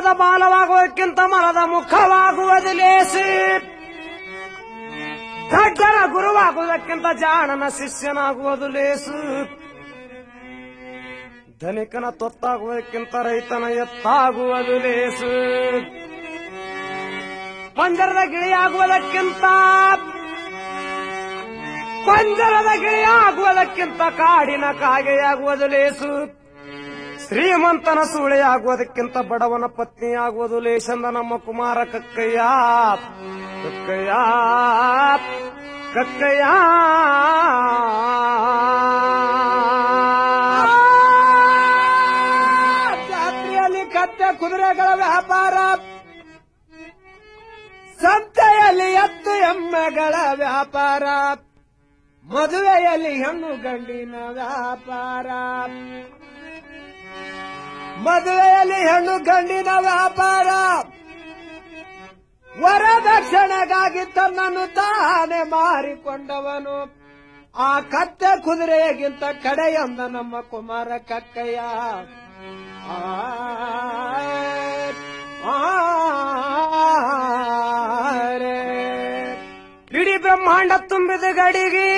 ಮರದ ಬಾಲವಾಗುವುದಕ್ಕಿಂತ ಮರದ ಮುಖವಾಗುವುದು ಲೇಸಿ ದಡ್ಡನ ಗುರುವಾಗುವುದಕ್ಕಿಂತ ಜಾಣನ ಶಿಷ್ಯನಾಗುವುದು ಲೇಸು ಧನಿಕನ ತೊತ್ತಾಗುವುದಕ್ಕಿಂತ ರೈತನ ಎತ್ತಾಗುವುದು ಲೇಸು ಪಂಜರದ ಗಿಳಿಯಾಗುವುದಕ್ಕಿಂತ ಪಂಜರದ ಗಿಳಿಯಾಗುವುದಕ್ಕಿಂತ ಕಾಡಿನ ಕಾಗೆಯಾಗುವುದು ಲೇಸು ಶ್ರೀಮಂತನ ಸೂಳೆಯಾಗುವುದಕ್ಕಿಂತ ಬಡವನ ಪತ್ನಿಯಾಗುವುದು ಲೇಸಂದ ನಮ್ಮ ಕುಮಾರ ಕಕ್ಕಯ್ಯ ಕಕ್ಕಯ್ಯ ಕಕ್ಕಯ್ಯ ಜಾತ್ರೆಯಲ್ಲಿ ಕತ್ತೆ ಕುದುರೆಗಳ ವ್ಯಾಪಾರ ಸಂತೆಯಲ್ಲಿ ಎತ್ತು ಎಮ್ಮೆಗಳ ವ್ಯಾಪಾರ ಮದುವೆಯಲ್ಲಿ ಹೆಣ್ಣು ಗಂಡಿನ ವ್ಯಾಪಾರ ಮದುವೆಯಲ್ಲಿ ಹೆಣ್ಣು ಗಂಡಿನ ವ್ಯಾಪಾರ ವರದಕ್ಷಿಣೆಗಾಗಿ ತನ್ನನ್ನು ತಾನೇ ಮಾರಿಕೊಂಡವನು ಆ ಕತ್ತೆ ಕುದುರೆಗಿಂತ ಕಡೆಯೊಂದ ನಮ್ಮ ಕುಮಾರ ಕಕ್ಕಯ್ಯ ಆರೆ. ಇಡೀ ಬ್ರಹ್ಮಾಂಡ ತುಂಬಿದ ಗಡಿಗೆ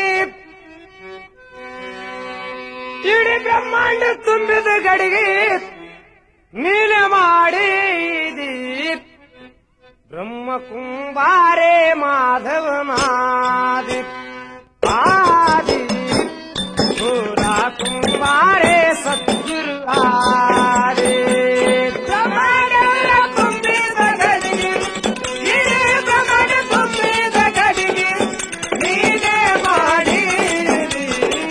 ಇಡೀ ಬ್ರಹ್ಮಾಂಡ ತುಂಬಿದ ಗಡಿಗೆ ನೀನೆ ಮಾಡಿದಿ ಬ್ರಹ್ಮ ಕುಂಬಾರೆ ಮಾಧವನಾದಿ ಆದಿ ಪೂರ ಕುಂಬಾರೆ ಸದ್ಗುರು ಆದಿ ಬ್ರಹ್ಮಾಂಡ ತುಂಬಿದ ಗಡಿಗೆ ಇಡೀ ಬ್ರಹ್ಮಾಂಡ ತುಂಬಿದ ಗಡಿಗೆ ನೀನೆ ಮಾಡಿದಿ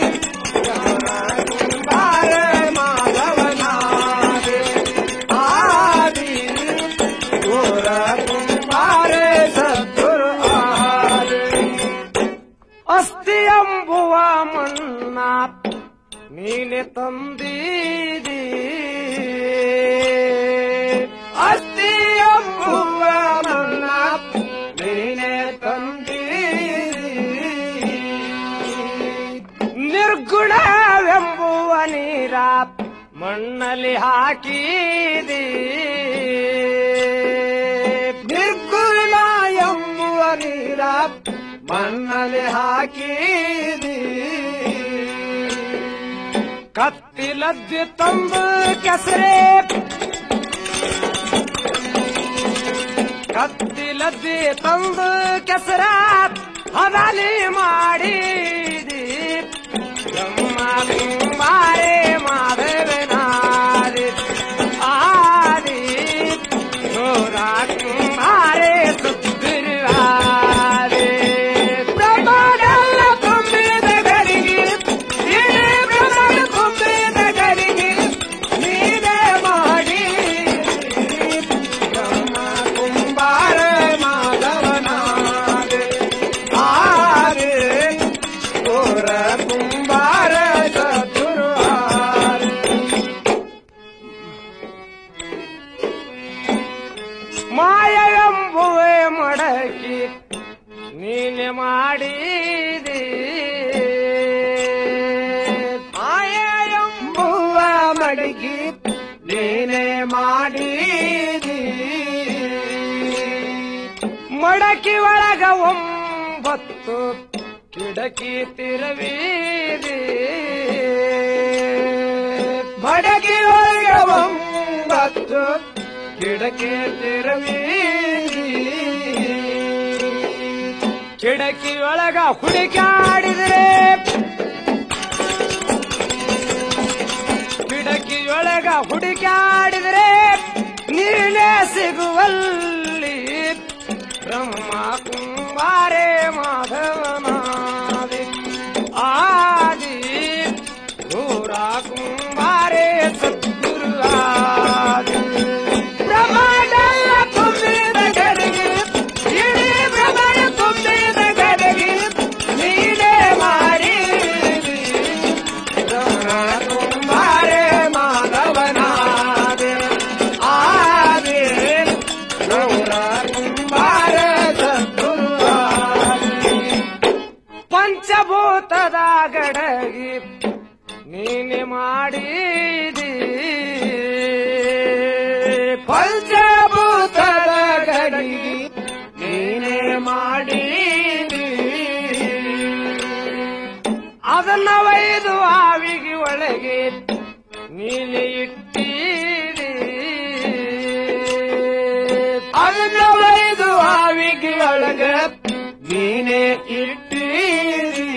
ಕುಂಬಾರ ಮಾಧವನಾದಿ ಆದಿ ಘೋರ ಕುಂಬಾರ ಸದ್ಗುರು ಆದಿ ಅಸ್ಥಿ ಎಂಬುವ ಮಣ್ಣ ನೀನೆ ತಂದೀದಿ ಅಸ್ಥಿ ಎಂಬುವ ಮಣ್ಣ ನೀನೆ ತಂದೀದಿ ನಿರ್ಗುಣವೆಂಬುವ ನೀರ ಮಣ್ಣಲ್ಲಿ ಹಾಕಿದಿ ನಿರ್ಗುಣ ಎಂಬುವ ನೀರ ಮಣ್ಣಲ್ಲಿ ಹಾಕಿದಿ ಕತ್ತಿಲದ್ದಿ ತಂದು ಕೆಸರೆ ಕತ್ತಿಲದ್ದಿ ತಂದು ಕೆಸರ ಹದಲಿ ಮಾಡಿದಿ ಬ್ರಹ್ಮ ಕುಮಾರೇ ಮಾಧವನಾದಿ ಆದಿ ಘೋರ ಕುಮಾರೇ ಸುತ್ತಿರುವಾದಿ ಬ್ರಹ್ಮನೆಲ್ಲ ತುಂಬಿದ ಗರಿಗೆ ಇಡೀ ಬ್ರಹ್ಮನ ತುಂಬಿದ ಗರಿಗೆ ನೀನೇ ಮಾಡಿ ಬ್ರಹ್ಮ ಕುಂಬಾರ ಮಾಧವನಾದೆ ಆರೆ ಘೋರ ಕುಂಬಾರ ಚತುರು ಆರೆ ಮಾಯ ಎಂಬುವೆ ಮಡಕಿ ನೀನೆ ಮಾಡಿದಿ ಮಾಯ ಎಂಬುವ ಮಡಕಿ ನೀನೆ ಮಾಡಿದಿ ಮಡಕಿ ಒಳಗ ಒಂಬತ್ತು ಕಿಡಕಿ ತಿರುವೀದಿ ಮಡಕಿ ಒಳಗ ಒಂಬತ್ತು ಕಿಡಕಿ ತಿರುವೀದಿ ಕಿಡಕಿ ಒಳಗ ಹುಡುಕಾಡಿದ್ರೆ ಕಿಡಕಿಯೊಳಗ ಹುಡುಕಾಡಿದ್ರೆ ನೀನೇ ಸಿಗುವಲ್ಲಿ ಬ್ರಹ್ಮ ಕುಂಬಾರೆ ಮಾಧವನಾದಿ ಆದಿ ಘೋರ ಕುಂಬಾರೆ ಸದ್ಗುರು ಆದಿ ಬ್ರಹ್ಮಾಂಡೆಲ್ಲ ತುಂಬಿದ ಗಡಿಗೆ ಇಡೀ ಬ್ರಹ್ಮಾಂಡ ತುಂಬಿದ ಗಡಿಗೆ ನೀನೇ ಮಾಡಿದಿ ಕುಂಬಾರೆ ಮಾಧವನಾದೆ ಆದೆ ಗೌರ ಕುಂಬಾರ ಸದ್ಗುರು ಆದೆ. ಪಂಚಭೂತದ ಗಡಗಿ ನೀನೆ ಮಾಡಿದಿ ಪಂಚ ಗದಗಿ ನೀಲಿ ಇಟ್ಟೀರಿ ಅವಿದು ಆವಿಗೆ ಒಳಗ ನೀನೇ ಇಟ್ಟೀರಿ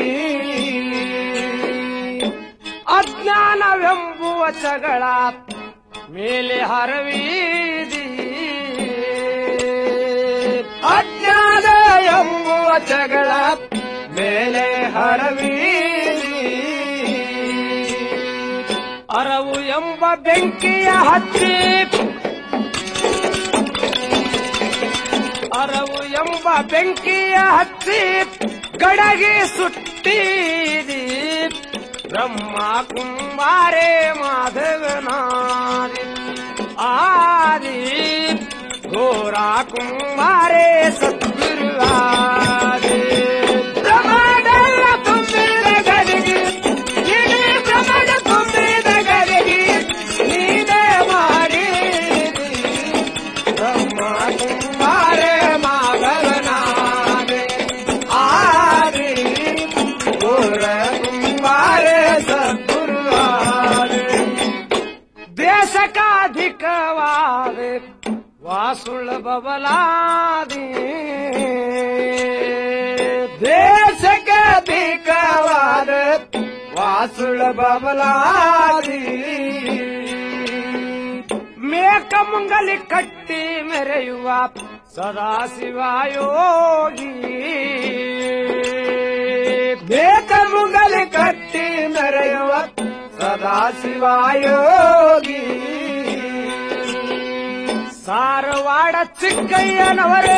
ಅಜ್ಞಾನವೆಂಬುವ ಚಗಳ ಮೇಲೆ ಹರವೀದಿ ಅಜ್ಞಾನ ಎಂಬುವ ಜಗಳ ಮೇಲೆ ಹರವೀದಿ ಅರವು ಎಂಬ ಬೆಂಕಿಯ ಹಚ್ಚಿ ಅರವು ಎಂಬ ಬೆಂಕಿಯ ಹಚ್ಚಿ ಗಡಗಿ ಸುಟ್ಟೀದಿ ಬ್ರಹ್ಮ ಕುಂಬಾರೆ ಮಾಧವನಾದಿ ಆದಿ ಘೋರ ಕುಂಬಾರೆ ಸದ್ಗುರುವಾದಿ ಬ್ರಹ್ಮಾಂಡ ತುಂಬಿದ ಗದಗಿ ಇಡೀ ಬ್ರಹ್ಮಾಂಡ ತುಂಬಿದ ಗದಗಿ ನೀನೇ ಮಾಡಿದಿ ಬ್ರಹ್ಮ ಕುಂಬಾರೆ ಮಾಧವನಾದೆ ಆದಿ ಘೋರ ಕುಂಬಾರೆ ಸದ್ಗುರುವಾದೆ ದೇಶಕಾಧಿಕವಾದೆ ವಾಸುಳ ಬಬಲಾದಿ ದೇಶಕಾಧಿಕವಾದ ವಾಸುಳ ಬಬಲಾದಿ ಮೇಕ ಮುಂಗಲಿ ಕಟ್ಟಿ ಮೆರೆಯುವ ಸದಾಶಿವಯೋಗಿ ಮೇಕ ಮುಂಗಲಿ ಕಟ್ಟಿ ಮೆರೆಯುವ ಸದಾಶಿವಯೋಗಿ ಸಾರವಾಡ ಚಿಕ್ಕಯ್ಯನವರೇ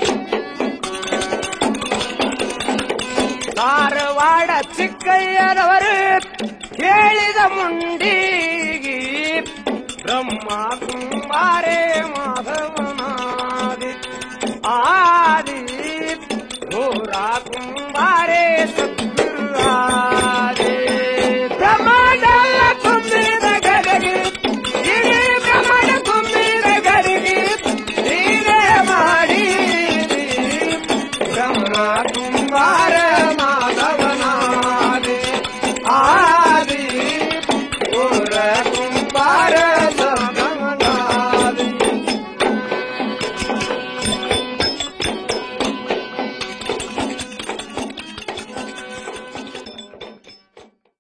ಧಾರವಾಡ ಚಿಕ್ಕಯ್ಯನವರು ಹೇಳಿದ ಮುಂಡಿಗಿ ಬ್ರಹ್ಮ ಕುಂಬಾರೆ ಮಾಧವನಾದಿ ಆದಿ ಘೋರ ಕುಂಬಾರೆ ಸದ್ಗುರುವಾದಿ ಬ್ರಹ್ಮಾಂಡ ತುಂಬಿದ ಗದಗಿ ಇಡೀ ಬ್ರಹ್ಮಾಂಡ ತುಂಬಿದ ಗದಗಿ ನೀನೇ ಮಾಡಿದಿ ಬ್ರಹ್ಮ ಕುಂಬಾರ